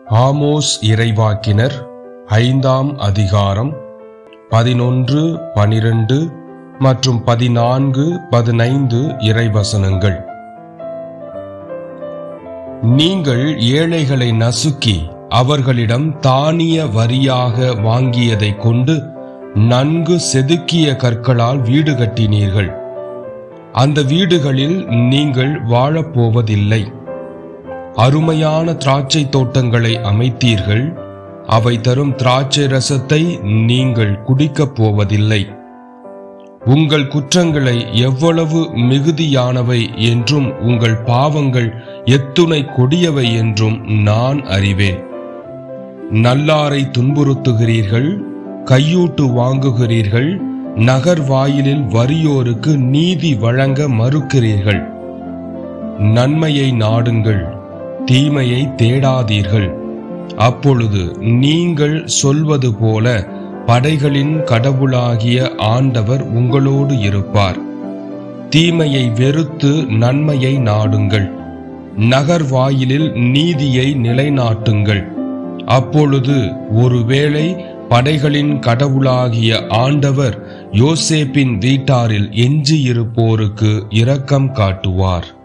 Amos இறைவாக்கினர் ஐந்தாம் அதிகாரம் பதினொன்று பனிரெண்டு மற்றும் பதினான்கு பதினைந்து இறைவசனங்கள் நீங்கள் ஏழைகளை நசுக்கி அவர்களிடம் தானிய வரியாக வாங்கியதைக் கொண்டு நன்கு செதுக்கிய கற்களால் வீடு கட்டினீர்கள் அந்த வீடுகளில் நீங்கள் வாழப்போவதில்லை அருமையான திராட்சை தோட்டங்களை அமைத்தீர்கள் அவை தரும் திராட்சை ரசத்தை நீங்கள் குடிக்கப் போவதில்லை உங்கள் குற்றங்களை எவ்வளவு மிகுதியானவை என்றும் உங்கள் பாவங்கள் எத்துணை கொடியவை என்றும் நான் அறிவேன் நல்லாரை துன்புறுத்துகிறீர்கள் கையூட்டு வாங்குகிறீர்கள் நகர் வாயிலில் வறியோருக்கு நீதி வழங்க மறுக்கிறீர்கள் நன்மையை நாடுங்கள் தீமையை தேடாதீர்கள் அப்பொழுது நீங்கள் சொல்வது போல படைகளின் கடவுளாகிய ஆண்டவர் உங்களோடு இருப்பார் தீமையை வெறுத்து நன்மையை நாடுங்கள் நகர் வாயிலில் நீதியை நிலைநாட்டுங்கள் அப்பொழுது ஒருவேளை படைகளின் கடவுளாகிய ஆண்டவர் யோசேப்பின் வீட்டாரில் எஞ்சியிருப்போருக்கு இரக்கம் காட்டுவார்